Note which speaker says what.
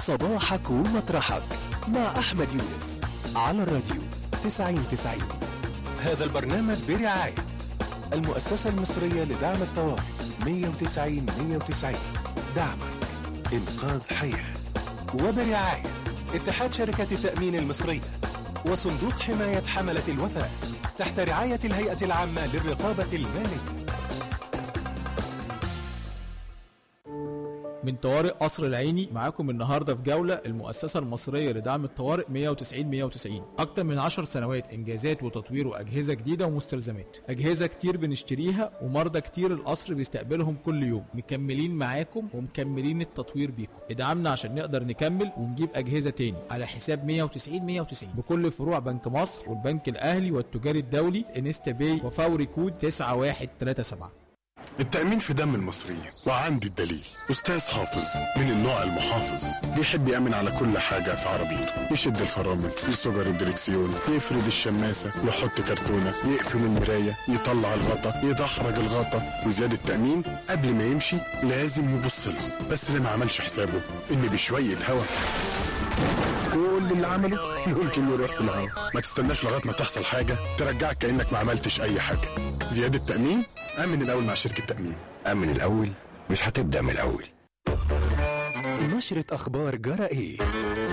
Speaker 1: صباحك ومطرحك مع أحمد يونس على الراديو 9090 هذا البرنامج برعاية المؤسسة المصرية لدعم الطوارئ 190 190 دعمك إنقاذ حياة وبرعاية اتحاد شركات التأمين المصرية وصندوق حماية حملة الوفاء تحت رعاية الهيئة العامة للرقابة المالية
Speaker 2: من طوارئ قصر العيني معاكم النهارده في جوله المؤسسه المصريه لدعم الطوارئ 190 190 اكتر من 10 سنوات انجازات وتطوير واجهزه جديده ومستلزمات اجهزه كتير بنشتريها ومرضى كتير القصر بيستقبلهم كل يوم مكملين معاكم ومكملين التطوير بيكم ادعمنا عشان نقدر نكمل ونجيب اجهزه تاني على حساب 190 190 بكل فروع بنك مصر والبنك الاهلي والتجاري الدولي انستا باي وفوري كود 9137
Speaker 3: التأمين في دم المصريين وعندي الدليل أستاذ حافظ من النوع المحافظ بيحب يأمن على كل حاجة في عربيته يشد الفرامل يصجر الدركسيون يفرد الشماسة يحط كرتونة يقفل المراية يطلع الغطا يدحرج الغطا وزيادة التأمين قبل ما يمشي لازم يبص لها بس اللي ما عملش حسابه إن بشوية هوا كل اللي عمله ممكن يروح في الهوا ما تستناش لغايه ما تحصل حاجه ترجعك كانك ما عملتش اي حاجه زياده تامين امن الاول مع شركه تامين
Speaker 4: أمن الأول مش هتبدأ من الأول
Speaker 1: نشرة أخبار جرى إيه